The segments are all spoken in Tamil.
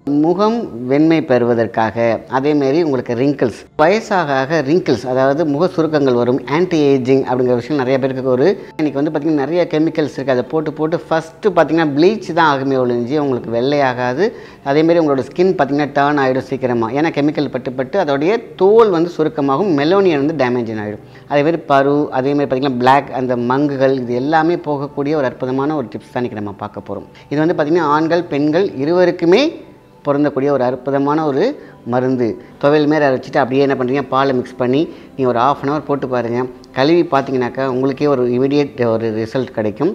முகம் வெண்மை பெறுவதற்காக அதேமாரி உங்களுக்கு ரிங்கிள்ஸ் வயசாக ஆக ரிங்கிள்ஸ் அதாவது முக சுருக்கங்கள் வரும் ஆன்டி ஏஜிங் அப்படிங்கிற விஷயம் நிறைய பேருக்கு ஒரு இன்னைக்கு வந்து பார்த்திங்கன்னா நிறைய கெமிக்கல்ஸ் இருக்குது அதை போட்டு போட்டு ஃபஸ்ட்டு பார்த்திங்கன்னா ப்ளீச் தான் ஆகுமே ஒழிஞ்சு உங்களுக்கு வெள்ளையாகாது அதேமாரி உங்களோட ஸ்கின் பார்த்திங்கன்னா டேர்ன் ஆகிடும் சீக்கிரமாக ஏன்னா கெமிக்கல் பட்டு பட்டு அதோடைய தோல் வந்து சுருக்கமாகும் மெலோனியன் வந்து டேமேஜ் ஆகிடும் அதேமாரி பரு அதேமாதிரி பார்த்திங்கன்னா பிளாக் அந்த மங்குகள் இது எல்லாமே போகக்கூடிய ஒரு அற்புதமான ஒரு டிப்ஸ் தான் இன்றைக்கி நம்ம பார்க்க போகிறோம் இது வந்து பார்த்திங்கன்னா ஆண்கள் பெண்கள் இருவருக்குமே பொருந்தக்கூடிய ஒரு அற்புதமான ஒரு மருந்து துவையல் மாரி அரைச்சிட்டு அப்படியே என்ன பண்ணுறீங்க பாலை மிக்ஸ் பண்ணி நீங்கள் ஒரு ஆஃப் அன் ஹவர் போட்டு பாருங்கள் கழுவி பார்த்தீங்கன்னாக்கா உங்களுக்கே ஒரு இமிடியேட் ஒரு ரிசல்ட் கிடைக்கும்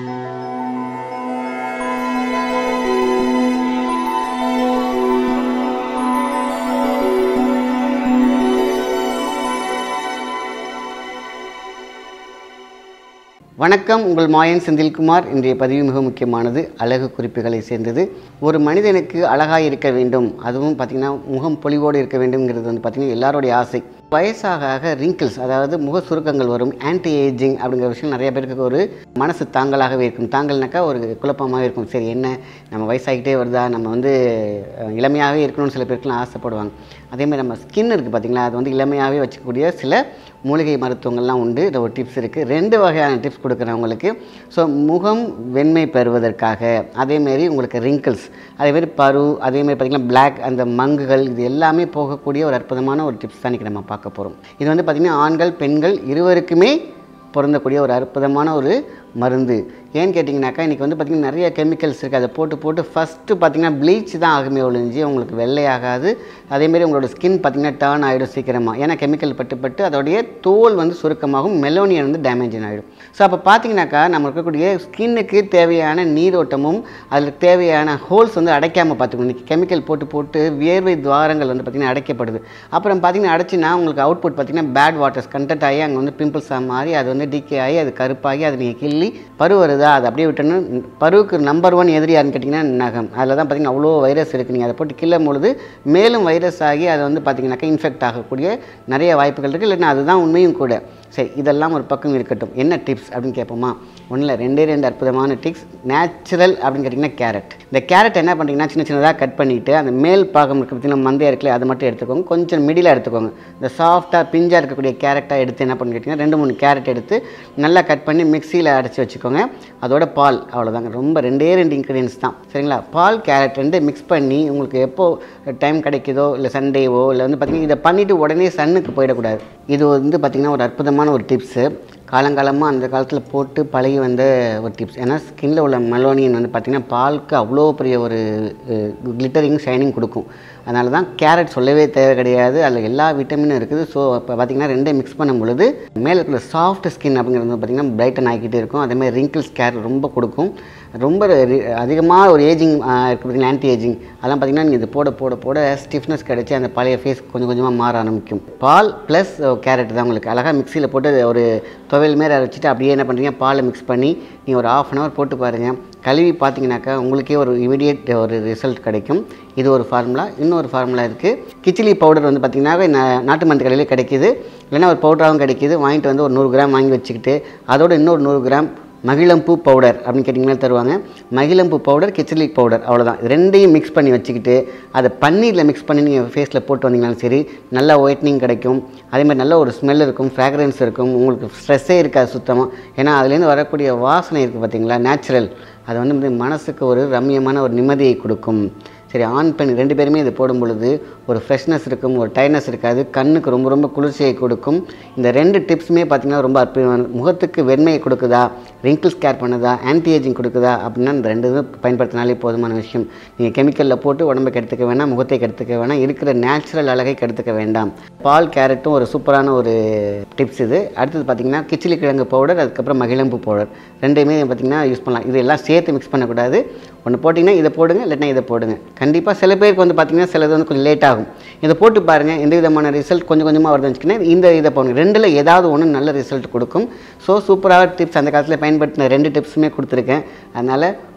வணக்கம் உங்கள் மாயன் செந்தில்குமார் இன்றைய பதிவு மிக முக்கியமானது அழகு குறிப்புகளை சேர்ந்தது ஒரு மனிதனுக்கு அழகாக இருக்க வேண்டும் அதுவும் பார்த்திங்கன்னா முகம் பொலிவோடு இருக்க வேண்டும்ங்கிறது வந்து பார்த்திங்கன்னா எல்லாருடைய ஆசை வயசாக ஆக ரிங்கிள்ஸ் அதாவது முக சுருக்கங்கள் வரும் ஆன்டி ஏஜிங் அப்படிங்கிற விஷயம் நிறைய பேருக்கு ஒரு மனசு தாங்கலாகவே இருக்கும் தாங்கல்னாக்கா ஒரு குழப்பமாகவே இருக்கும் சரி என்ன நம்ம வயசாகிட்டே வருதா நம்ம வந்து அஹ், இளமையாகவே இருக்கணும்னு சில பேருக்குலாம் ஆசைப்படுவாங்க அதேமாதிரி நம்ம ஸ்கின் இருக்குது பார்த்திங்களா அது வந்து இளமையாகவே வச்சுக்கக்கூடிய சில மூலிகை மருத்துவங்கள்லாம் உண்டு இதில் ஒரு டிப்ஸ் இருக்குது ரெண்டு வகையான டிப்ஸ் கொடுக்குறேன் உங்களுக்கு ஸோ முகம் வெண்மை பெறுவதற்காக அதேமாரி உங்களுக்கு ரிங்கிள்ஸ் அதேமாரி பரு அதேமாரி பார்த்திங்கன்னா பிளாக் அந்த மங்குகள் இது எல்லாமே போகக்கூடிய ஒரு அற்புதமான ஒரு டிப்ஸ் தான் இன்றைக்கி நம்ம பார்க்க போகிறோம் இது வந்து பார்த்திங்கன்னா ஆண்கள் பெண்கள் இருவருக்குமே பொருந்தக்கூடிய ஒரு அற்புதமான ஒரு மருந்து ஏன்னு கேட்டிங்கனாக்கா இன்றைக்கி வந்து பார்த்திங்கன்னா நிறைய கெமிக்கல்ஸ் இருக்குது அதை போட்டு போட்டு ஃபஸ்ட்டு பார்த்திங்கன்னா ப்ளீச் தான் ஆகுமே ஒழிஞ்சு உங்களுக்கு வெள்ளையாகாது அதேமாரி உங்களோட ஸ்கின் பார்த்திங்கன்னா டேர்ன் ஆகிடும் சீக்கிரமாக ஏன்னா கெமிக்கல் பட்டு பட்டு அதோடைய தோல் வந்து சுருக்கமாகும் மெலோனியன் வந்து டேமேஜ் ஆகிடும் ஸோ அப்போ பார்த்தீங்கன்னாக்கா நம்ம இருக்கக்கூடிய ஸ்கின்னுக்கு தேவையான நீரோட்டமும் அதில் தேவையான ஹோல்ஸ் வந்து அடைக்காமல் பார்த்துக்கணும் இன்றைக்கி கெமிக்கல் போட்டு போட்டு வியர்வை துவாரங்கள் வந்து பார்த்திங்கன்னா அடைக்கப்படுது அப்புறம் பார்த்திங்கன்னா அடைச்சினா உங்களுக்கு அவுட்புட் பார்த்திங்கன்னா பேட் வாட்டர்ஸ் கண்டென்ட் ஆகி அங்கே வந்து பிம்பிள்ஸாக மாறி அது வந்து டிகே ஆகி அது கருப்பாகி அதை நீங்கள் கிள்ளி பரு வருதா அதை அப்படியே விட்டணும் பருவுக்கு நம்பர் ஒன் எதிரி யாருன்னு கேட்டிங்கன்னா நகம் அதில் தான் பார்த்திங்கன்னா அவ்வளோ வைரஸ் இருக்குது நீங்கள் அதை போட்டு கிள்ளும் பொழுது மேலும் வைரஸ் ஆகி அதை வந்து பார்த்திங்கனாக்கா இன்ஃபெக்ட் ஆகக்கூடிய நிறைய வாய்ப்புகள் இருக்குது இல்லைன்னா அதுதான் உண்மையும் கூட சரி இதெல்லாம் ஒரு பக்கம் இருக்கட்டும் என்ன டிப்ஸ் அப்படின்னு கேட்போமா ஒன்றும் இல்லை ரெண்டே ரெண்டு அற்புதமான டிப்ஸ் நேச்சுரல் அப்படின்னு கேட்டிங்கன்னா கேரட் இந்த கேரட் என்ன பண்ணுறீங்கன்னா சின்ன சின்னதாக கட் பண்ணிவிட்டு அந்த மேல் பாகம் இருக்க பார்த்தீங்கன்னா மந்தையாக இருக்குல்ல அதை மட்டும் எடுத்துக்கோங்க கொஞ்சம் மிடிலாக எடுத்துக்கோங்க இந்த சாஃப்டாக பிஞ்சாக இருக்கக்கூடிய கேரட்டாக எடுத்து என்ன பண்ணி கேட்டிங்கன்னா ரெண்டு மூணு கேரட் எடுத்து நல்லா கட் பண்ணி மிக்சியில் அடைச்சி வச்சுக்கோங்க அதோட பால் அவ்வளோதாங்க ரொம்ப ரெண்டே ரெண்டு இன்க்ரீடியன்ஸ் தான் சரிங்களா பால் கேரட் ரெண்டு மிக்ஸ் பண்ணி உங்களுக்கு எப்போ டைம் கிடைக்குதோ இல்லை சண்டேவோ இல்லை வந்து பார்த்திங்கன்னா இதை பண்ணிவிட்டு உடனே சன்னுக்கு போயிடக்கூடாது இது வந்து பார்த்திங்கன்னா ஒரு அற்புதமான ஒரு டிப்ஸு காலங்காலமாக அந்த காலத்தில் போட்டு பழகி வந்த ஒரு டிப்ஸ் ஏன்னா ஸ்கின்ல உள்ள மெலோனியன் வந்து பார்த்திங்கன்னா பாலுக்கு அவ்வளோ பெரிய ஒரு கிளிட்டரிங் ஷைனிங் கொடுக்கும் அதனால தான் கேரட் சொல்லவே தேவை கிடையாது அதில் எல்லா விட்டமினும் இருக்குது ஸோ இப்போ பார்த்திங்கன்னா ரெண்டையும் மிக்ஸ் பண்ணும் பொழுது மேலே இருக்கிற சாஃப்ட் ஸ்கின் அப்படிங்கிறது வந்து பார்த்திங்கன்னா பிரைட்டன் ஆகிக்கிட்டே இருக்கும் அதேமாதிரி ரிங்கிள்ஸ் கேர் ரொம்ப கொடுக்கும் ரொம்ப அதிகமாக ஒரு ஏஜிங் இருக்குது பார்த்திங்கன்னா ஆன்டி ஏஜிங் அதெல்லாம் பார்த்திங்கன்னா நீங்கள் இது போட போட போட ஸ்டிஃப்னஸ் கிடச்சி அந்த பழைய ஃபேஸ் கொஞ்சம் கொஞ்சமாக மாற ஆரம்பிக்கும் பால் ப்ளஸ் கேரட் தான் உங்களுக்கு அழகாக மிக்சியில் போட்டு ஒரு துவையல் மாரி அரைச்சிட்டு அப்படியே என்ன பண்ணுறீங்க பாலை மிக்ஸ் பண்ணி நீங்கள் ஒரு ஆஃப் அன் ஹவர் போட்டு பாருங்கள் கழுவி பார்த்தீங்கன்னாக்கா உங்களுக்கே ஒரு இமிடியேட் ஒரு ரிசல்ட் கிடைக்கும் இது ஒரு ஃபார்முலா இன்னொரு ஃபார்முலா இருக்குது கிச்சிலி பவுடர் வந்து பார்த்திங்கன்னாவே நா- நாட்டு மருந்து கடையிலே கிடைக்கிது இல்லைன்னா ஒரு பவுடராகவும் கிடைக்கிது வாங்கிட்டு வந்து ஒரு நூறு கிராம் வாங்கி வச்சுக்கிட்டு அதோட இன்னொரு நூறு கிராம் மகிழம்பூ பவுடர் அப்படின்னு கேட்டிங்கன்னா தருவாங்க மகிழம்பூ பவுடர் கிச்சலி பவுடர் அவ்வளோதான் இது ரெண்டையும் மிக்ஸ் பண்ணி வச்சுக்கிட்டு அதை பன்னீரில் மிக்ஸ் பண்ணி நீங்கள் ஃபேஸில் போட்டு வந்தீங்கனாலும் சரி நல்ல ஒயிட்னிங் கிடைக்கும் அதே மாதிரி நல்ல ஒரு ஸ்மெல் இருக்கும் ஃப்ராக்ரன்ஸ் இருக்கும் உங்களுக்கு ஸ்ட்ரெஸ்ஸே இருக்காது சுத்தமாக ஏன்னா அதுலேருந்து வரக்கூடிய வாசனை இருக்குது பார்த்தீங்களா நேச்சுரல் அது வந்து வந்து மனசுக்கு ஒரு ரம்மியமான ஒரு நிம்மதியை கொடுக்கும் சரி ஆண் பெண் ரெண்டு பேருமே இது போடும் பொழுது ஒரு ஃப்ரெஷ்னஸ் இருக்கும் ஒரு டைட்னஸ் இருக்காது கண்ணுக்கு ரொம்ப ரொம்ப குளிர்ச்சியை கொடுக்கும் இந்த ரெண்டு டிப்ஸுமே பார்த்திங்கன்னா ரொம்ப அற்புதமான முகத்துக்கு வெண்மையை கொடுக்குதா ரிங்கிள்ஸ் கேர் பண்ணுதா ஆன்டி ஏஜிங் கொடுக்குதா அப்படின்னா இந்த ரெண்டு இதுவும் பயன்படுத்தினாலே போதுமான விஷயம் நீங்கள் கெமிக்கலில் போட்டு உடம்பை கெடுத்துக்க வேணாம் முகத்தை கெடுத்துக்க வேணாம் இருக்கிற நேச்சுரல் அழகை கெடுத்துக்க வேண்டாம் பால் கேரட்டும் ஒரு சூப்பரான ஒரு டிப்ஸ் இது அடுத்தது பார்த்திங்கன்னா கிச்சிலி கிழங்கு பவுடர் அதுக்கப்புறம் மகிழம்பு பவுடர் ரெண்டையுமே பார்த்திங்கன்னா யூஸ் பண்ணலாம் இது எல்லாம் சேர்த்து மிக்ஸ் பண்ணக்கூடாது ஒன்று போட்டிங்கன்னா இதை போடுங்க இல்லைன்னா இதை போடுங்க கண்டிப்பாக சில பேருக்கு வந்து பார்த்திங்கன்னா சிலது வந்து கொஞ்சம் லேட் ஆகும் இதை போட்டு பாருங்கள் எந்த விதமான ரிசல்ட் கொஞ்சம் கொஞ்சமாக வருதுன்னு வச்சுக்கோங்க இந்த இதை போடுங்க ரெண்டில் ஏதாவது ஒன்று நல்ல ரிசல்ட் கொடுக்கும் ஸோ சூப்பராக டிப்ஸ் அந்த காலத்தில் பயன்படுத்தின ரெண்டு டிப்ஸுமே கொடுத்துருக்கேன் அதனால்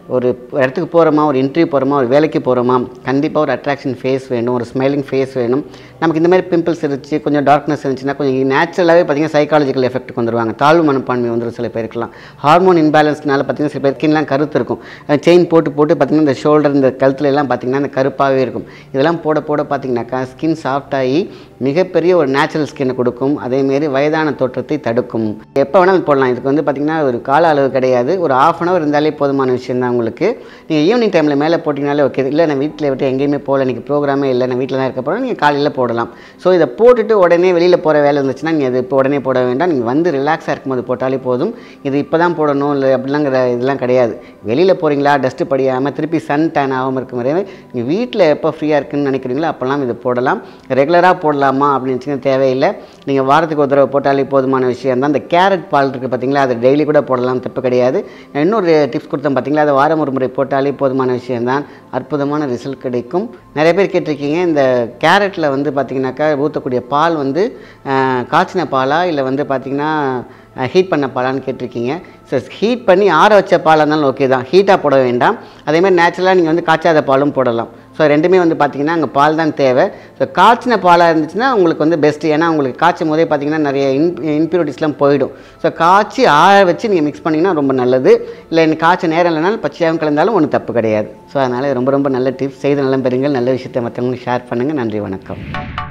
ஒரு இடத்துக்கு போகிறோமா ஒரு இன்டர்வியூ போகிறோமா ஒரு வேலைக்கு போகிறோமா கண்டிப்பாக ஒரு அட்ராக்ஷன் ஃபேஸ் வேணும் ஒரு ஸ்மைலிங் ஃபேஸ் வேணும் நமக்கு இந்த மாதிரி பிம்பிள்ஸ் இருந்துச்சு கொஞ்சம் டார்க்னஸ் இருந்துச்சுன்னா கொஞ்சம் நேச்சுரலாகவே பார்த்தீங்கன்னா சைக்காலஜிக்கல் எஃபெக்ட் வந்துருவாங்க தாழ்வு மனப்பான்மை வந்துடும் சில பேருக்குலாம் ஹார்மோன் இன்பேலன்ஸ்னால பார்த்தீங்கன்னா சில பேருக்குலாம் கருத்து இருக்கும் செயின் போட்டு போட்டு பார்த்தீங்கன்னா இந்த ஷோல்டர் இந்த கழுத்துல எல்லாம் பார்த்தீங்கன்னா இந்த கருப்பாகவே இருக்கும் இதெல்லாம் போட போட பார்த்தீங்கன்னாக்கா ஸ்கின் சாஃப்ட் ஆகி மிகப்பெரிய ஒரு நேச்சுரல் ஸ்கின்னை கொடுக்கும் அதேமாரி வயதான தோற்றத்தை தடுக்கும் எப்போ வேணாலும் போடலாம் இதுக்கு வந்து பார்த்திங்கன்னா ஒரு கால அளவு கிடையாது ஒரு ஆஃப் அன் ஹவர் இருந்தாலே போதுமான விஷயம் தான் உங்களுக்கு நீங்கள் ஈவினிங் டைமில் மேலே போட்டிங்கனாலே ஓகே இல்லை நான் வீட்டில் விட்டு எங்கேயுமே போகல இன்றைக்கி ப்ரோக்ராமே இல்லை நான் வீட்டில் தான் இருக்க போகிறேன் நீங்கள் காலையில் போடலாம் ஸோ இதை போட்டுட்டு உடனே வெளியில் போகிற வேலை இருந்துச்சுன்னா நீங்கள் அது இப்போ உடனே போட வேண்டாம் நீங்கள் வந்து ரிலாக்ஸாக இருக்கும்போது போட்டாலே போதும் இது இப்போ தான் போடணும் இல்லை அப்படிலாங்கிற இதெல்லாம் கிடையாது வெளியில் போகிறீங்களா டஸ்ட்டு படியாமல் திருப்பி சன் டேன் ஆகாமல் இருக்கும் வரை நீங்கள் வீட்டில் எப்போ ஃப்ரீயாக இருக்குன்னு நினைக்கிறீங்களோ அப்போல்லாம் இது போடலாம் ரெகுலராக போடலாமா அப்படின்னு வச்சுக்க தேவையில்லை நீங்கள் வாரத்துக்கு ஒரு தடவை போட்டாலே போதுமான விஷயம் தான் இந்த கேரட் பால் இருக்குது பார்த்தீங்களா அது டெய்லி கூட போடலாம் தப்பு கிடையாது நான் இன்னொரு டிப்ஸ் கொடுத்தேன் பார்த்தீங்களா அதை வாரம் ஒரு முறை போட்டாலே போதுமான விஷயம்தான் அற்புதமான ரிசல்ட் கிடைக்கும் நிறைய பேர் கேட்டிருக்கீங்க இந்த கேரட்டில் வந்து பார்த்தீங்கன்னாக்கா ஊற்றக்கூடிய பால் வந்து ஆஹ், காய்ச்சின பாலா இல்லை வந்து பார்த்தீங்கன்னா ஹீட் பண்ண பாலான்னு கேட்டிருக்கீங்க ஸோ ஹீட் பண்ணி ஆற வச்ச பாலாக இருந்தாலும் ஓகே தான் ஹீட்டாக போட வேண்டாம் அதே மாதிரி நேச்சுரலாக நீங்கள் வந்து காய்ச்சாத பாலும் போடலாம் ஸோ ரெண்டுமே வந்து பார்த்தீங்கன்னா அங்கே பால் தான் தேவை ஸோ காய்ச்சின பாலாக இருந்துச்சுன்னா உங்களுக்கு வந்து பெஸ்ட்டு ஏன்னா உங்களுக்கு காய்ச்சும் போதே பார்த்தீங்கன்னா நிறைய இன் இன்பியூரிட்டிஸ்லாம் போயிடும் ஸோ காய்ச்சி ஆற வச்சு நீங்கள் மிக்ஸ் பண்ணிங்கன்னா ரொம்ப நல்லது இல்லை எனக்கு காய்ச்ச நேரம் இல்லைனாலும் பச்சையாகவும் கலந்தாலும் ஒன்றும் தப்பு கிடையாது ஸோ அதனால் ரொம்ப ரொம்ப நல்ல டிப்ஸ் செய்து நலம் பெறுங்கள் நல்ல விஷயத்தை மற்றவங்களுக்கு ஷேர் பண்ணுங்கள் நன்றி வணக்கம்